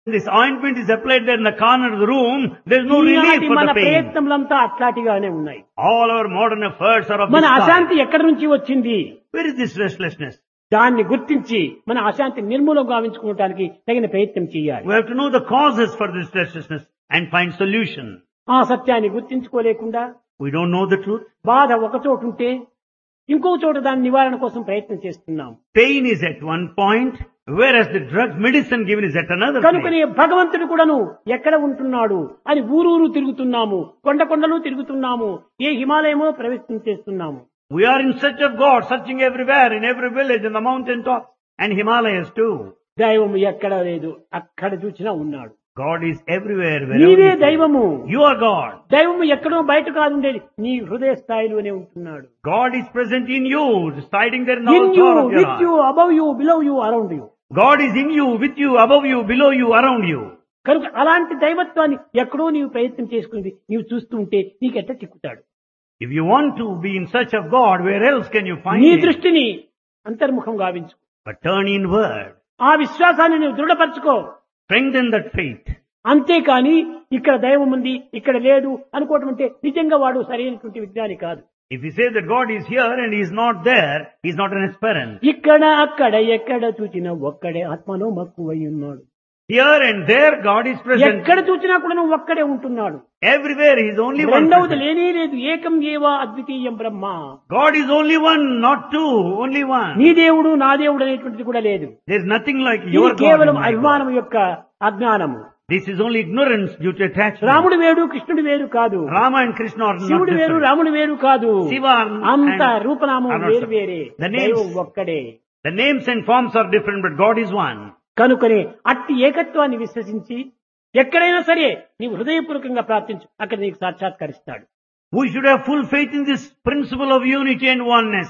This ointment is applied there in the corner of the room. There is no relief ఈనాటి for మన the pain. ప్రయత్నములంతా అట్లాంటిగానే ఉన్నాయి All our modern efforts are of మన this kind. అశాంతి ఎక్కడి నుంచి వచ్చింది Where is this restlessness? దాన్ని గుర్తించి మన అశాంతి నిర్మూలం గావించుకోవడానికి తగిన ప్రయత్నం చేయాలి We have to know the causes for this restlessness and find solution. ఆ సత్యాన్ని గుర్తించుకోలేకుండా We don't know the truth. బాధ ఒక చోటు ఉంటే ఇంకో చోట దాని నివారణ కోసం ప్రయత్నం చేస్తున్నాం Pain is at one point, whereas the drug medicine given is at another కనుకనే place. భగవంతుడు కూడాను ఎక్కడ ఉంటున్నాడు అని ఊరూరు తిరుగుతున్నాము కొండ కొండలు తిరుగుతున్నాము ఏ హిమాలయమో ప్రవేశం చేస్తున్నాము We are in search of God, searching everywhere, in every village, in the mountain tops, and Himalayas too. దైవం ఎక్కడ లేదు అక్కడ చూసినా ఉన్నాడు God is everywhere, wherever నీవే you go. దైవము You are God. దైవము ఎక్కడో బయట కాదు ఉండేది నీ హృదయ స్థాయిలోనే ఉంటున్నాడు God is present in you, residing there in the in you core of your with you heart. Above you below you around you God is in you, with you, above you, below you, around you. కనుక అలాంటి దైవత్వాన్ని ఎక్కడో నీవు ప్రయత్నం చేసుకుని నీవు చూస్తూ ఉంటే నీకెట్ట చిక్కుతాడు If you want to be in search of God, where else can you find నీ Him? దృష్టిని అంతర్ముఖం గావించు But turn inward. ఆ విశ్వాసాన్ని నువ్వు దృఢపరచుకో Strengthen that faith. అంతేకాని ఇక్కడ దైవం ఉంది ఇక్కడ లేడు అనుకోవటం అంటే నిజంగా వాడు సరైనటువంటి విజ్ఞాని కాదు If you say that God is here and He is not there, He is not an aspirant. ఇక్కడ అక్కడ ఎక్కడ చూచినా ఒక్కడే ఆత్మలో మక్కువై ఉన్నాడు Here and there, God is present. ఎక్కడ చూచినా కూడా నువ్వు ఒక్కడే ఉంటున్నాడు Everywhere, He is only one. రెండవది present. లేనే లేదు ఏకం ఏవా అద్వితీయం బ్రహ్మ God is only one, not two, only one. నీ దేవుడు నా దేవుడు అనేటువంటిది కూడా లేదు There is nothing like ఇది your God. కేవలం and my God. అభిమానం యొక్క అజ్ఞానము This is only ignorance due to attachment. రాముడు వేరు కృష్ణుడు వేరు కాదు Rama and Krishna are not శివుడు వేరు different. రాముడు వేరు కాదు Shiva అంత and- రూపనామం are not వేరు separate. వేరే The names- దైవం ఒక్కడే The names and forms are different, but God is one. కనుకనే అట్టి ఏకత్వాన్ని విశ్వసించి ఎక్కడైనా సరే నీవు హృదయపూర్వకంగా ప్రార్థించు అక్కడ నీకు సాక్షాత్కరిస్తాడు We should have full faith in this principle of unity and oneness.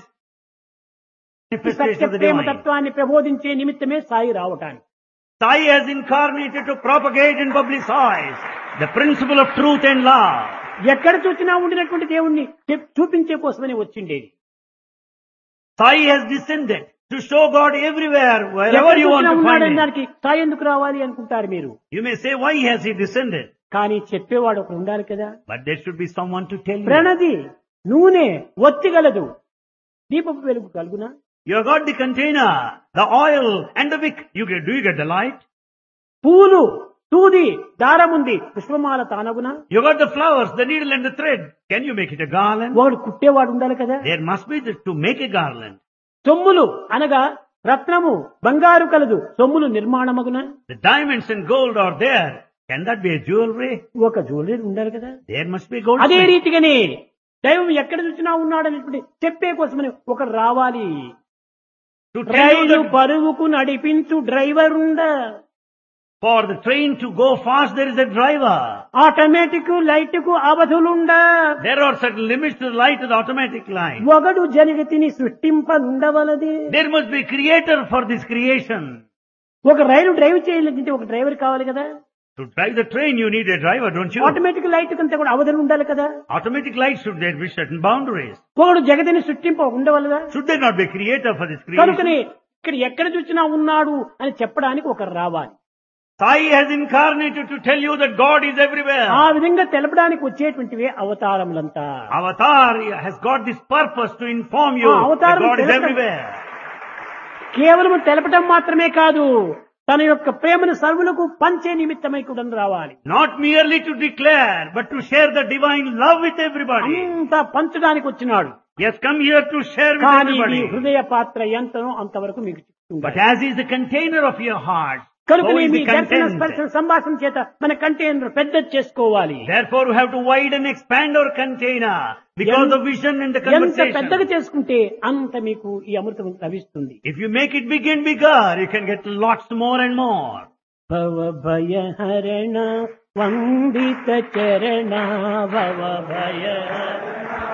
ఈ Manifestation Satya of the Prema divine. తత్వాన్ని ప్రబోధించే నిమిత్తమే సాయి రావటానికి Sai has incarnated to propagate and publicize the principle of truth and love. ఎక్కడ చూసినా ఉండినటువంటి దేవుణ్ణి చెప్- చూపించే కోసమని వచ్చిండేది Sai has descended to show God everywhere, ఎక్కడ wherever you want చూసినా to ఉన్నాడని find Him. దానికి సాయి ఎందుకు రావాలి అనుకుంటారు మీరు You may say, why has He descended? కానీ చెప్పేవాడు ఒకడు ఉండాలి కదా But there should be someone to tell you. ప్రణది నూనె ఒత్తిగలదు దీపపు వెలుగు కలుగునా You have got the container, the oil and the wick. You get, do you get the light? పూలు సూది దారముంది పుష్పమాల తానగునా You got the flowers, the needle and the thread. Can you make it a garland? వాడు కుట్టేవాడు ఉండాలి కదా There must be the, to make a garland. సొమ్ములు అనగా రత్నము బంగారు కలదు సొమ్ములు నిర్మాణమగున The diamonds and gold are there. Can that be a jewelry? ఒక జ్యువెలరీ ఉండాలి కదా There must be gold. అదే రీతిగానే దైవం ఎక్కడ చూసినా ఉన్నాడనేటువంటి చెప్పే కోసమని ఒకడు రావాలి To tell you rail that పరుగుకు నడిపించు డ్రైవర్ ఉండ for the train to go fast, there is a driver. Automatic light కు అవధులుండ There are certain limits to the light of the automatic line. ఒకడు జగతిని సృష్టింపనుండవలది There must be creator for this creation. ఒక రైలు drive చేయాలంటే ఒక driver కావాలి కదా To drive the train, you need a driver, don't you? Automatic light కంటే కూడా అవధులు ఉండాలి కదా Automatic light should there be certain boundaries. ఒకడు జగతిని సృష్టింప ఉండవలదా Should there not be a creator for this creation? కనుకనే ఇక్కడ ఎక్కడ చూసినా ఉన్నాడు అని చెప్పడానికి ఒకరు రావాలి Sai has incarnated to tell you that God is everywhere. ఆ విధంగా తెలపడానికి వచ్చేటువంటివే అవతారములంతా Avatar has got this purpose to inform you Ah, that Avatar God is telaka- everywhere. కేవలం తెలపటం మాత్రమే కాదు తన యొక్క ప్రేమను సర్వులకు పంచే నిమిత్తమై కూడా రావాలి Not merely to declare, but to share the divine love with everybody. అంతా పంచడానికి వచ్చినాడు He has come here to share with కానీ మీ everybody. హృదయ పాత్ర ఎంతనో అంతవరకు మీకు చిక్కుతుంది But as is the container of your heart, కనుక so మీ is the దర్శన content. స్పర్శన సంభాషణ చేత మన కంటైనర్ పెద్ద చేసుకోవాలి Therefore, we have to widen and expand our container because of vision and the ఎంత పెద్దగా conversation. చేసుకుంటే అంత మీకు ఈ అమృతం లభిస్తుంది If you make it big and bigger, you can get lots more and more. భవ భయ హరణ వందిత చరణ భవ భయ